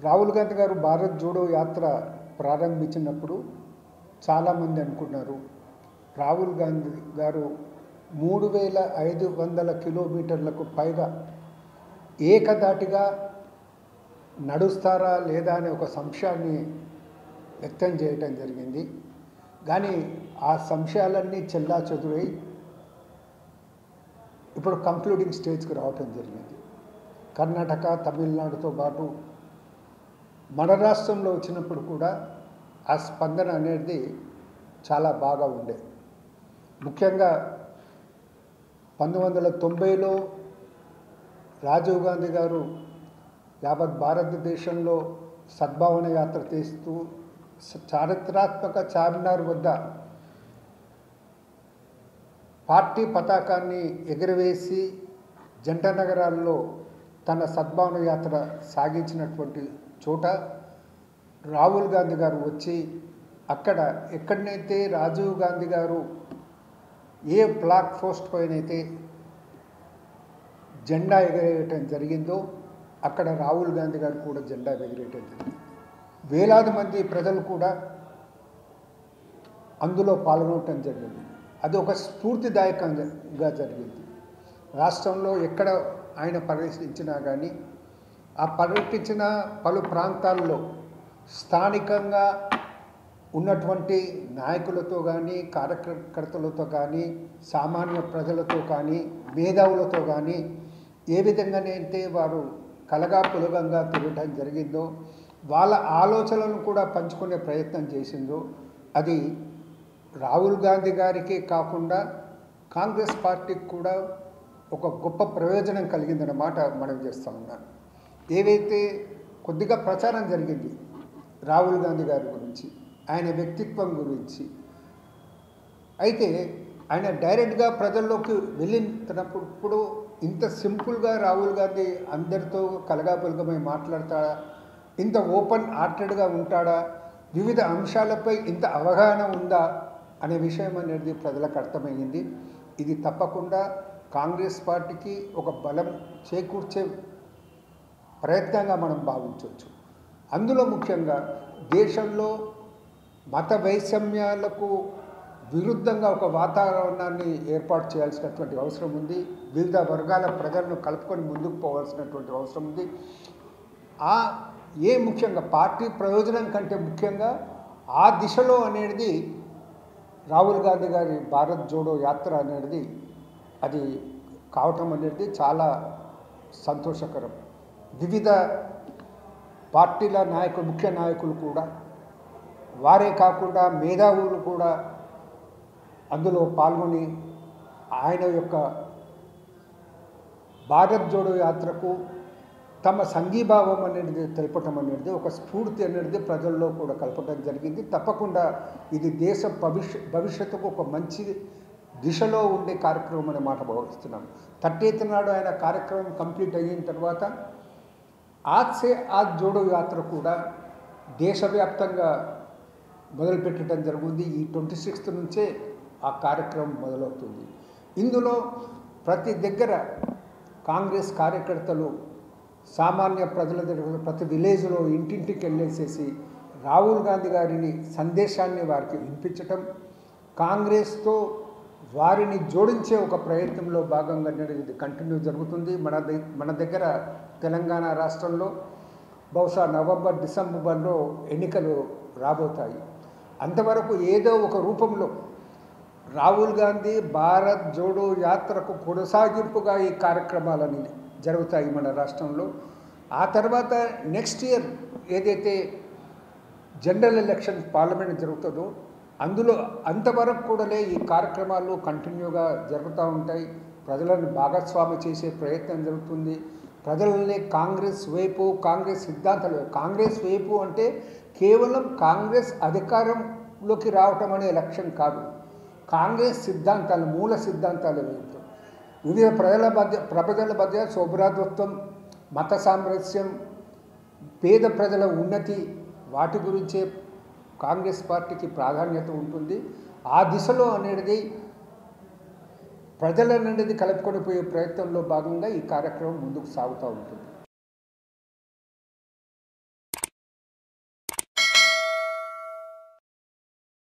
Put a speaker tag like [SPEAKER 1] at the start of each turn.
[SPEAKER 1] రాహుల్ గాంధీ గారు భారత్ జోడో యాత్ర ప్రారంభించినప్పుడు చాలామంది అనుకున్నారు రాహుల్ గాంధీ గారు మూడు వేల ఐదు వందల కిలోమీటర్లకు పైగా ఏకదాటిగా నడుస్తారా లేదా అనే ఒక సంశయాన్ని వ్యక్తం చేయటం జరిగింది కానీ ఆ సంశయాలన్నీ చెల్లా చెదురై ఇప్పుడు కంక్లూడింగ్ స్టేజ్కి రావటం జరిగింది కర్ణాటక తమిళనాడుతో పాటు మన రాష్ట్రంలో వచ్చినప్పుడు కూడా ఆ స్పందన అనేది చాలా బాగా ఉండే ముఖ్యంగా పంతొమ్మిది వందల తొంభైలో రాజీవ్ గాంధీ గారు యావత్ భారతదేశంలో సద్భావన యాత్ర తీస్తూ చారిత్రాత్మక చార్మినార్ వద్ద పార్టీ పతాకాన్ని ఎగురవేసి జంట నగరాల్లో తన సద్భావన యాత్ర సాగించినటువంటి చోట రాహుల్ గాంధీ గారు వచ్చి అక్కడ ఎక్కడనైతే రాజీవ్ గాంధీ గారు ఏ ఫ్లాగ్ పోస్ట్ పైనైతే జెండా ఎగరేయటం జరిగిందో అక్కడ రాహుల్ గాంధీ గారు కూడా జెండా ఎగరేయటం జరిగింది వేలాది మంది ప్రజలు కూడా అందులో పాల్గొనటం జరిగింది అది ఒక స్ఫూర్తిదాయకంగా జరిగింది రాష్ట్రంలో ఎక్కడ ఆయన పర్యటించినా కానీ ఆ పర్యటించిన పలు ప్రాంతాల్లో స్థానికంగా ఉన్నటువంటి నాయకులతో కానీ కార్యకర్తలతో కానీ సామాన్య ప్రజలతో కానీ మేధావులతో కానీ ఏ విధంగానైతే వారు కలగా పులగంగా తిరగడం జరిగిందో వాళ్ళ ఆలోచనలను కూడా పంచుకునే ప్రయత్నం చేసిందో అది రాహుల్ గాంధీ గారికి కాకుండా కాంగ్రెస్ పార్టీకి కూడా ఒక గొప్ప ప్రయోజనం కలిగిందన్నమాట మనం చేస్తూ ఉన్నాను ఏవైతే కొద్దిగా ప్రచారం జరిగింది రాహుల్ గాంధీ గారి గురించి ఆయన వ్యక్తిత్వం గురించి అయితే ఆయన డైరెక్ట్గా ప్రజల్లోకి వెళ్ళినప్పుడు ఇంత సింపుల్గా రాహుల్ గాంధీ అందరితో కలగాపులగమై మాట్లాడతాడా ఇంత ఓపెన్ హార్టెడ్గా ఉంటాడా వివిధ అంశాలపై ఇంత అవగాహన ఉందా అనే విషయం అనేది ప్రజలకు అర్థమైంది ఇది తప్పకుండా కాంగ్రెస్ పార్టీకి ఒక బలం చేకూర్చే ప్రయత్నంగా మనం భావించవచ్చు అందులో ముఖ్యంగా దేశంలో మత వైషమ్యాలకు విరుద్ధంగా ఒక వాతావరణాన్ని ఏర్పాటు చేయాల్సినటువంటి అవసరం ఉంది వివిధ వర్గాల ప్రజలను కలుపుకొని ముందుకు పోవాల్సినటువంటి అవసరం ఉంది ఆ ఏ ముఖ్యంగా పార్టీ ప్రయోజనం కంటే ముఖ్యంగా ఆ దిశలో అనేది రాహుల్ గాంధీ గారి భారత్ జోడో యాత్ర అనేది అది కావటం అనేది చాలా సంతోషకరం వివిధ పార్టీల నాయకులు ముఖ్య నాయకులు కూడా వారే కాకుండా మేధావులు కూడా అందులో పాల్గొని ఆయన యొక్క భారత్ జోడో యాత్రకు తమ సంఘీభావం అనేది తెలపటం అనేది ఒక స్ఫూర్తి అనేది ప్రజల్లో కూడా కలపడం జరిగింది తప్పకుండా ఇది దేశ భవిష్య భవిష్యత్తుకు ఒక మంచి దిశలో ఉండే కార్యక్రమం అనే మాట భావిస్తున్నాం థర్టీత్ నాడు ఆయన కార్యక్రమం కంప్లీట్ అయిన తర్వాత ఆజ్సే ఆజ్ జోడో యాత్ర కూడా దేశవ్యాప్తంగా మొదలుపెట్టడం జరుగుతుంది ఈ ట్వంటీ సిక్స్త్ నుంచే ఆ కార్యక్రమం మొదలవుతుంది ఇందులో ప్రతి దగ్గర కాంగ్రెస్ కార్యకర్తలు సామాన్య ప్రజల దగ్గర ప్రతి విలేజ్లో ఇంటింటికి వెళ్ళేసేసి రాహుల్ గాంధీ గారిని సందేశాన్ని వారికి వినిపించటం కాంగ్రెస్తో వారిని జోడించే ఒక ప్రయత్నంలో భాగంగా ఇది కంటిన్యూ జరుగుతుంది మన మన దగ్గర తెలంగాణ రాష్ట్రంలో బహుశా నవంబర్ డిసెంబర్లో ఎన్నికలు రాబోతాయి అంతవరకు ఏదో ఒక రూపంలో రాహుల్ గాంధీ భారత్ జోడో యాత్రకు కొనసాగింపుగా ఈ కార్యక్రమాలని జరుగుతాయి మన రాష్ట్రంలో ఆ తర్వాత నెక్స్ట్ ఇయర్ ఏదైతే జనరల్ ఎలక్షన్ పార్లమెంట్ జరుగుతుందో అందులో అంతవరకు కూడానే ఈ కార్యక్రమాలు కంటిన్యూగా జరుగుతూ ఉంటాయి ప్రజలను భాగస్వామి చేసే ప్రయత్నం జరుగుతుంది ప్రజలని కాంగ్రెస్ వైపు కాంగ్రెస్ సిద్ధాంతాలు కాంగ్రెస్ వైపు అంటే కేవలం కాంగ్రెస్ అధికారంలోకి రావటం అనే లక్ష్యం కాదు కాంగ్రెస్ సిద్ధాంతాలు మూల సిద్ధాంతాలు వైపు వివిధ ప్రజల మధ్య ప్రజల మధ్య శోభరాధత్వం మత సామరస్యం పేద ప్రజల ఉన్నతి వాటి గురించే కాంగ్రెస్ పార్టీకి ప్రాధాన్యత ఉంటుంది ఆ దిశలో అనేది ప్రజలనేది కలుపుకొని పోయే ప్రయత్నంలో భాగంగా ఈ కార్యక్రమం ముందుకు సాగుతూ ఉంటుంది